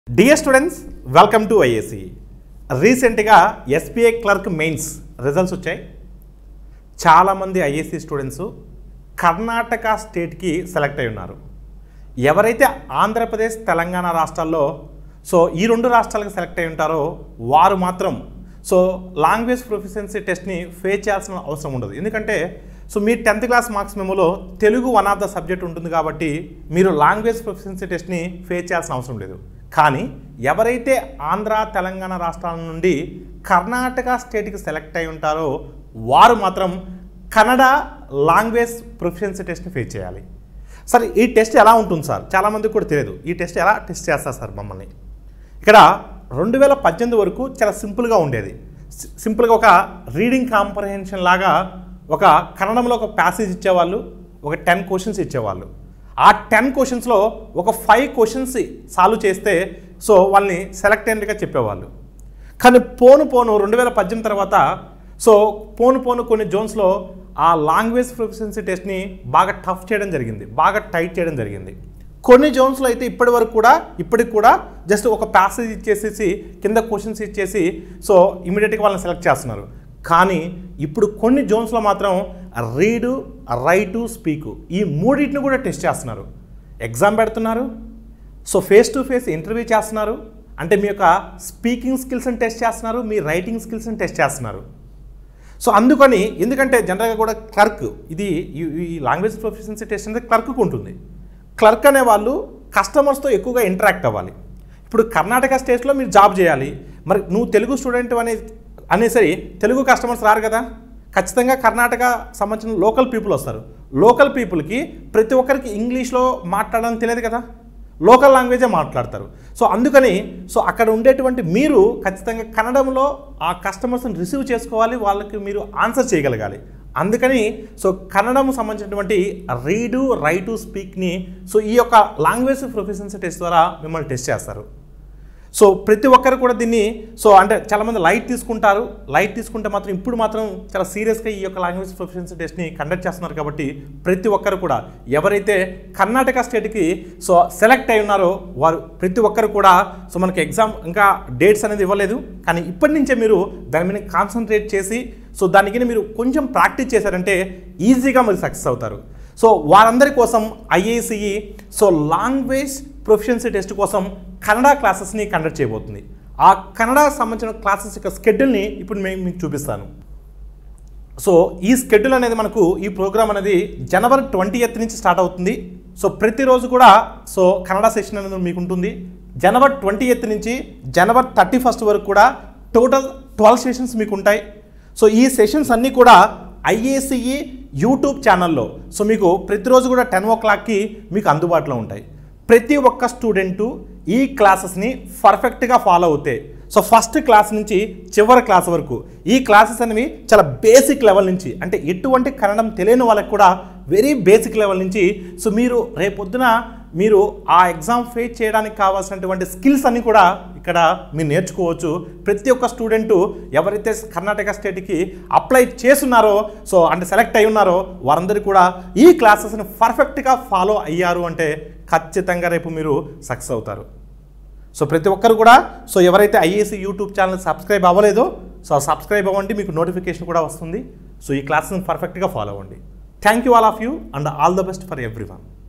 dear students welcome to IAC రీసెంట్గా SBI clerk mains results వచ్చాయి చాలామంది ఐఏసీ స్టూడెంట్స్ కర్ణాటక స్టేట్కి సెలెక్ట్ అయి ఉన్నారు ఎవరైతే ఆంధ్రప్రదేశ్ తెలంగాణ రాష్ట్రాల్లో సో ఈ రెండు రాష్ట్రాలకు సెలెక్ట్ అయి ఉంటారో వారు మాత్రం సో లాంగ్వేజ్ ప్రొఫిషియన్సీ టెస్ట్ని ఫేస్ చేయాల్సిన అవసరం ఉండదు ఎందుకంటే సో మీ టెన్త్ క్లాస్ మార్క్స్ మెమోలో Telugu one of the subject ఉంటుంది కాబట్టి మీరు లాంగ్వేజ్ ప్రొఫిషియన్సీ టెస్ట్ని ఫేస్ చేయాల్సిన అవసరం లేదు కానీ ఎవరైతే ఆంధ్ర తెలంగాణ రాష్ట్రాల నుండి కర్ణాటక స్టేట్కి సెలెక్ట్ అయి ఉంటారో వారు మాత్రం కన్నడ లాంగ్వేజ్ ప్రొఫిషియన్సీ టెస్ట్ని ఫేస్ చేయాలి సార్ ఈ టెస్ట్ ఎలా ఉంటుంది సార్ చాలామందికి కూడా తెలియదు ఈ టెస్ట్ ఎలా టెస్ట్ చేస్తారు సార్ మమ్మల్ని ఇక్కడ రెండు వేల పద్దెనిమిది వరకు చాలా సింపుల్గా ఉండేది సి- సింపుల్గా ఒక రీడింగ్ కాంప్రహెన్షన్ లాగా ఒక కన్నడంలో ఒక ప్యాసేజ్ ఇచ్చేవాళ్ళు ఒక టెన్ క్వశ్చన్స్ ఇచ్చేవాళ్ళు ఆ టెన్ క్వశ్చన్స్లో ఒక ఫైవ్ క్వశ్చన్స్ సాల్వ్ చేస్తే సో వాళ్ళని సెలెక్ట్ అయినట్టుగా చెప్పేవాళ్ళు కానీ పోను పోను రెండు వేల పద్దెనిమిది తర్వాత సో పోను పోను కొన్ని జోన్స్లో ఆ లాంగ్వేజ్ ప్రొఫిషియన్సీ టెస్ట్ని బాగా టఫ్ చేయడం జరిగింది బాగా టైట్ చేయడం జరిగింది కొన్ని జోన్స్లో అయితే ఇప్పటి వరకు కూడా ఇప్పటికి కూడా జస్ట్ ఒక ప్యాసేజ్ ఇచ్చేసేసి కింద క్వశ్చన్స్ ఇచ్చేసి సో ఇమీడియట్గా వాళ్ళని సెలెక్ట్ చేస్తున్నారు కానీ ఇప్పుడు కొన్ని జోన్స్లో మాత్రం రీడు రైటు స్పీకు ఈ మూడింటిని కూడా టెస్ట్ చేస్తున్నారు ఎగ్జామ్ పెడుతున్నారు so face to face interview చేస్తున్నారు అంటే మీ యొక్క స్పీకింగ్ స్కిల్స్ని టెస్ట్ చేస్తున్నారు మీ రైటింగ్ స్కిల్స్ని టెస్ట్ చేస్తున్నారు సో అందుకని ఎందుకంటే జనరల్గా కూడా క్లర్క్ ఇది ఈ- ఈ లాంగ్వేజ్ ప్రొఫిషియన్సీ టెస్ట్ అనేది క్లర్క్కు ఉంటుంది క్లర్క్ అనే వాళ్ళు కస్టమర్స్తో ఎక్కువగా ఇంటరాక్ట్ అవ్వాలి ఇప్పుడు కర్ణాటక స్టేట్లో మీరు జాబ్ చేయాలి మరి నువ్వు తెలుగు స్టూడెంట్ అనే అనేసరి తెలుగు కస్టమర్స్ రారు కదా ఖచ్చితంగా కర్ణాటక సంబంధించిన లోకల్ పీపుల్ వస్తారు లోకల్ పీపుల్కి ప్రతి ఒక్కరికి ఇంగ్లీష్లో మాట్లాడడం తెలియదు కదా లోకల్ లాంగ్వేజే మాట్లాడతారు సో అందుకని సో అక్కడ ఉండేటువంటి మీరు ఖచ్చితంగా కన్నడంలో ఆ కస్టమర్స్ని రిసీవ్ చేసుకోవాలి వాళ్ళకి మీరు ఆన్సర్ చేయగలగాలి అందుకని సో కన్నడం సంబంధించినటువంటి రీడు రైటు స్పీక్ని సో ఈ యొక్క లాంగ్వేజ్ ప్రొఫెషన్సీ టెస్ట్ ద్వారా మిమ్మల్ని టెస్ట్ చేస్తారు సో ప్రతి ఒక్కరు కూడా దీన్ని సో అంటే చాలామంది లైట్ తీసుకుంటారు లైట్ తీసుకుంటే మాత్రం ఇప్పుడు మాత్రం చాలా సీరియస్గా ఈ యొక్క లాంగ్వేజ్ ప్రొఫెషన్సీ టెస్ట్ని కండక్ట్ చేస్తున్నారు కాబట్టి ప్రతి ఒక్కరు కూడా ఎవరైతే కర్ణాటక స్టేట్కి సో సెలెక్ట్ అయి ఉన్నారో వారు ప్రతి ఒక్కరు కూడా సో మనకి ఎగ్జామ్ ఇంకా డేట్స్ అనేది ఇవ్వలేదు కానీ ఇప్పటి నుంచే మీరు దాని మీద కాన్సన్ట్రేట్ చేసి సో దానికి మీరు కొంచెం ప్రాక్టీస్ చేశారంటే ఈజీగా మీరు సక్సెస్ అవుతారు సో వారందరి కోసం ఐఏసిఈ సో లాంగ్వేజ్ ప్రొఫిషియన్సీ టెస్ట్ కోసం కన్నడ క్లాసెస్ని కండక్ట్ చేయబోతుంది ఆ కన్నడ సంబంధించిన క్లాసెస్ యొక్క స్కెడ్యూల్ని ఇప్పుడు మేము మీకు చూపిస్తాను సో ఈ స్కెడ్యూల్ అనేది మనకు ఈ ప్రోగ్రామ్ అనేది జనవరి ట్వంటీ ఎయిత్ నుంచి స్టార్ట్ అవుతుంది సో ప్రతిరోజు కూడా సో కన్నడ సెషన్ అనేది మీకు ఉంటుంది జనవరి ట్వంటీ ఎయిత్ నుంచి జనవరి థర్టీ ఫస్ట్ వరకు కూడా టోటల్ ట్వెల్వ్ సెషన్స్ మీకు ఉంటాయి సో ఈ సెషన్స్ అన్నీ కూడా ఐఏసిఈ యూట్యూబ్ ఛానల్లో సో మీకు ప్రతిరోజు కూడా టెన్ ఓ క్లాక్కి మీకు అందుబాటులో ఉంటాయి ప్రతి ఒక్క స్టూడెంటు ఈ క్లాసెస్ని పర్ఫెక్ట్గా ఫాలో అవుతే సో ఫస్ట్ క్లాస్ నుంచి చివరి క్లాస్ వరకు ఈ క్లాసెస్ అనేవి చాలా బేసిక్ లెవెల్ నుంచి అంటే ఎటువంటి కన్నడం తెలియని వాళ్ళకి కూడా వెరీ బేసిక్ లెవెల్ నుంచి సో మీరు రేపొద్దున మీరు ఆ ఎగ్జామ్ ఫేస్ చేయడానికి కావాల్సినటువంటి స్కిల్స్ అన్ని కూడా ఇక్కడ మీరు నేర్చుకోవచ్చు ప్రతి ఒక్క స్టూడెంటు ఎవరైతే కర్ణాటక స్టేట్కి అప్లై చేస్తున్నారో సో అంటే సెలెక్ట్ అయి ఉన్నారో వారందరూ కూడా ఈ క్లాసెస్ని పర్ఫెక్ట్గా ఫాలో అయ్యారు అంటే ఖచ్చితంగా రేపు మీరు సక్సెస్ అవుతారు సో ప్రతి ఒక్కరు కూడా సో ఎవరైతే ఐఏసీ యూట్యూబ్ ఛానల్ సబ్స్క్రైబ్ అవ్వలేదో సో సబ్స్క్రైబ్ అవ్వండి మీకు నోటిఫికేషన్ కూడా వస్తుంది సో ఈ క్లాస్ని పర్ఫెక్ట్గా ఫాలో అవ్వండి thank you all of you and all the best for every one